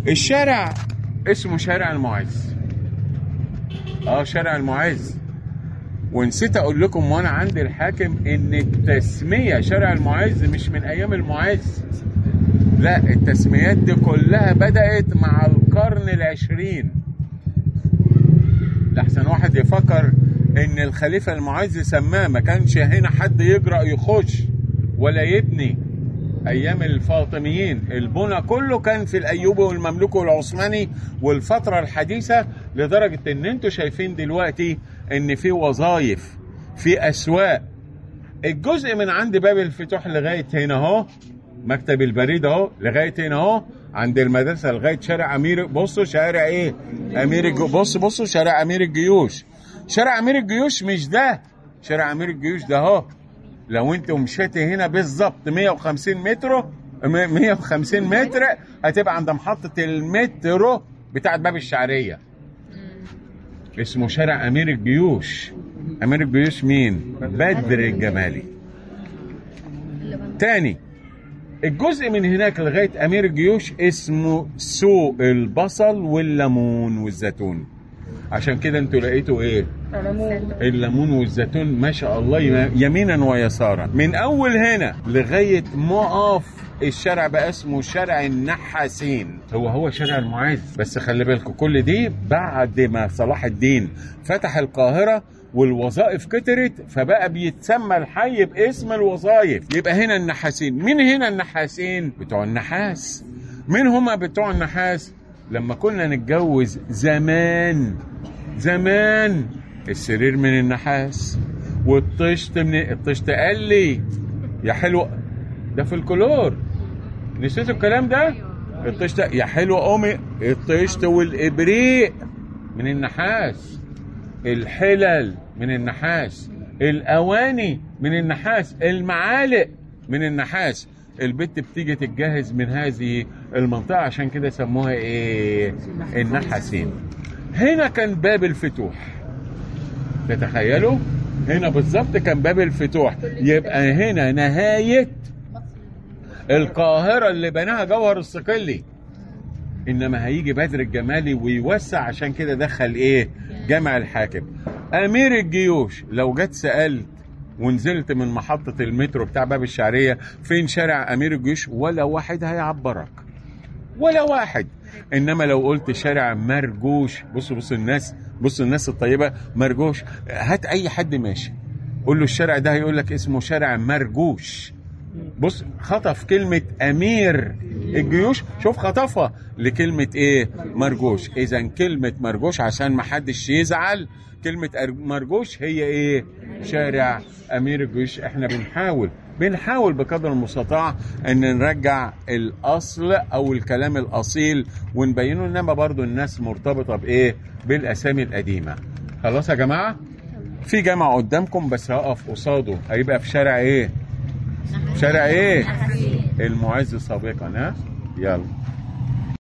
الشارع اسمه شارع المعز اه شارع المعز ونسيت اقول لكم وانا عند الحاكم ان التسميه شارع المعز مش من ايام المعز لا التسميات دي كلها بدات مع القرن العشرين لحسن واحد يفكر ان الخليفه المعز سماه ما كانش هنا حد يجرأ يخش ولا يبني ايام الفاطميين البنى كله كان في الايوبي والمملوكي والعثماني والفتره الحديثه لدرجه ان انتوا شايفين دلوقتي ان في وظائف في اسواق الجزء من عند باب الفتوح لغايه هنا اهو مكتب البريد اهو لغايه هنا اهو عند المدرسه لغايه شارع امير بصوا شارع ايه امير الجيوش بص بصوا شارع امير الجيوش شارع امير الجيوش مش ده شارع امير الجيوش ده اهو لو انت مشيت هنا بالظبط 150 متر م- 150 متر هتبقى عند محطة المترو بتاعت باب الشعرية اسمه شارع أمير الجيوش أمير الجيوش مين؟ بدر الجمالي تاني الجزء من هناك لغاية أمير الجيوش اسمه سوق البصل والليمون والزيتون عشان كده انتوا لقيتوا ايه؟ الليمون والزيتون ما شاء الله يم- يمينا ويسارا من اول هنا لغايه ما اقف الشارع بقى اسمه شارع النحاسين هو هو شارع المعز بس خلي بالكم كل دي بعد ما صلاح الدين فتح القاهره والوظائف كترت فبقى بيتسمى الحي باسم الوظائف يبقى هنا النحاسين مين هنا النحاسين بتوع النحاس مين هما بتوع النحاس لما كنا نتجوز زمان زمان السرير من النحاس والطشت من الطشت قال لي يا حلو ده في الكلور نسيتوا الكلام ده الطشت يا حلو امي الطشت والابريق من النحاس الحلل من النحاس الاواني من النحاس المعالق من النحاس البت بتيجي تتجهز من هذه المنطقه عشان كده سموها ايه النحاسين هنا كان باب الفتوح تتخيلوا هنا بالظبط كان باب الفتوح يبقى هنا نهايه القاهره اللي بناها جوهر الصقلي انما هيجي بدر الجمالي ويوسع عشان كده دخل ايه جامع الحاكم امير الجيوش لو جت سالت ونزلت من محطة المترو بتاع باب الشعرية فين شارع أمير الجيوش ولا واحد هيعبرك ولا واحد إنما لو قلت شارع مرجوش بصوا بصوا الناس بصوا الناس الطيبة مرجوش هات أي حد ماشي قول له الشارع ده هيقول لك اسمه شارع مرجوش بص خطف كلمة أمير الجيوش شوف خطفها لكلمة إيه مرجوش إذا كلمة مرجوش عشان ما حدش يزعل كلمة أر- مرجوش هي إيه شارع أمير الجيوش إحنا بنحاول بنحاول بقدر المستطاع ان نرجع الاصل او الكلام الاصيل ونبينه انما برضو الناس مرتبطه بايه بالاسامي القديمه خلاص يا جماعه في جامع قدامكم بس هقف قصاده هيبقى في شارع ايه شارع ايه المعز سابقا ها يلا